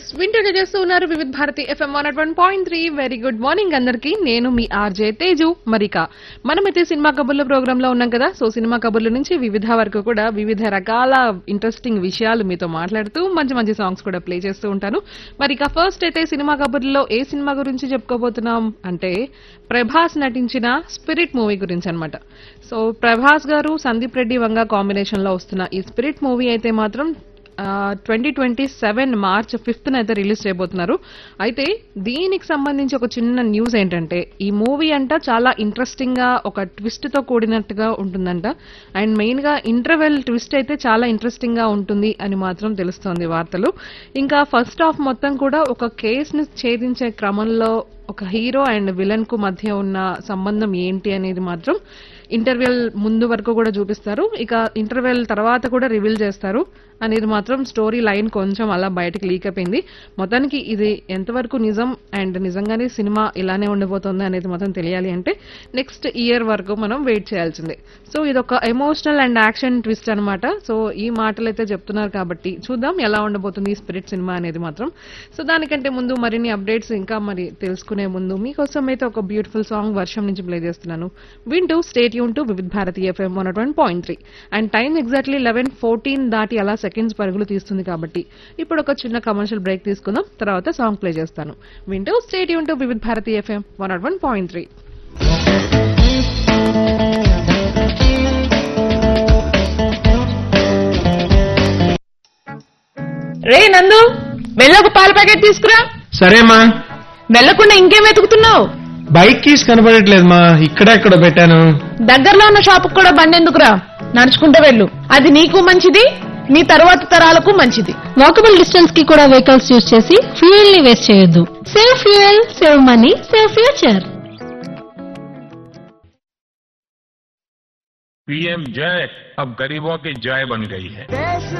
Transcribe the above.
yes వింటూనే చేస్తూ ఉన్నారు Vividh Bharati FM one one point three very good morning అందరికి నేను మీ ఆర్జే తేజు మరిక మనమైతే సినిమా కబుర్ల ప్రోగ్రామ్ లో ఉన్నాం కదా సో సినిమా కబుర్ల నుంచి వివిధ వరకు కూడా వివిధ రకాల ఇంట్రెస్టింగ్ విషయాలు మీతో మాట్లాడుతూ మంచి మంచి సాంగ్స్ కూడా ప్లే చేస్తూ ఉంటాను మరి ఇక ఫస్ట్ అయితే సినిమా కబుర్లో ఏ సినిమా గురించి చెప్పుకోబోతున్నాం అంటే ప్రభాస్ నటించిన స్పిరిట్ మూవీ గురించి అన్నమాట సో ప్రభాస్ గారు సందీప్ రెడ్డి వంగ కాంబినేషన్ లో వస్తున్న ఈ స్పిరిట్ మూవీ అయితే మాత్రం twenty twenty seven March fifth అయితే రిలీజ్ చేయబోతున్నారు అయితే దీనికి సంబంధించి ఒక చిన్న న్యూస్ ఏంటంటే ఈ మూవీ అంట చాలా ఇంట్రెస్టింగ్ గా ఒక ట్విస్ట్ తో కూడినట్టుగా ఉంటుందంట అండ్ మెయిన్ గా ఇంటర్వెల్ ట్విస్ట్ అయితే చాలా ఇంట్రెస్టింగ్ గా ఉంటుంది అని మాత్రం తెలుస్తోంది వార్తలు ఇంకా ఫస్ట్ హాఫ్ మొత్తం కూడా ఒక కేసుని ఛేదించే క్రమంలో ఒక హీరో అండ్ విలన్ కు మధ్య ఉన్న సంబంధం ఏంటి అనేది మాత్రం ఇంటర్వెల్ ముందు వరకు కూడా చూపిస్తారు ఇక ఇంటర్వెల్ తర్వాత కూడా రివీల్ చేస్తారు అనేది మాత్రం స్టోరీ లైన్ కొంచెం అలా బయటకు లీక్ అయిపోయింది మొత్తానికి ఇది ఎంతవరకు నిజం అండ్ నిజంగానే సినిమా ఇలానే ఉండబోతుంది అనేది మాత్రం తెలియాలి అంటే నెక్స్ట్ ఇయర్ వరకు మనం వెయిట్ చేయాల్సిందే సో ఇది ఒక ఎమోషనల్ అండ్ యాక్షన్ ట్విస్ట్ అన్నమాట సో ఈ మాటలు అయితే చెప్తున్నారు కాబట్టి చూద్దాం ఎలా ఉండబోతుంది ఈ స్పిరిట్ సినిమా అనేది మాత్రం సో దానికంటే ముందు మరిన్ని అప్డేట్స్ ఇంకా మరి తెలుసుకునే ముందు మీకోసం అయితే ఒక బ్యూటిఫుల్ సాంగ్ వర్షం నుంచి ప్లే చేస్తున్నాను వింటూ స్టేట్ యూన్ to Vividh Bharati FM one one point three and time exactly eleven fourteen దాటి అలా సెకండ్స్ పరుగులు తీస్తుంది కాబట్టి ఇప్పుడు ఒక చిన్న కమర్షియల్ బ్రేక్ తీసుకుందాం తర్వాత సాంగ్ ప్లే చేస్తాను వింటూ స్టేట్ యూన్ to Vividh Bharati FM one one point three రే నందు వెళ్ళొక పాల ప్యాకెట్ తీసుకురా సరేమా వెళ్ళకుండా ఇంకేం వెతుకుతున్నావు బైక్ కీస్ కనపడట్లేదు మా ఇక్కడెక్కడ పెట్టాను దగ్గరలో ఉన్న షాప్ కూడా బండి ఎందుకురా నడుచుకుంటూ వెళ్ళు అది నీకు మంచిది నీ తరువాత తరాలకు మంచిది వాకబుల్ డిస్టెన్స్ కి కూడా వెహికల్స్ యూజ్ చేసి ఫ్యూయల్ ని వేస్ట్ చేయొద్దు save fuel save money save future PM जय अब गरीबों की जय बन गई है देश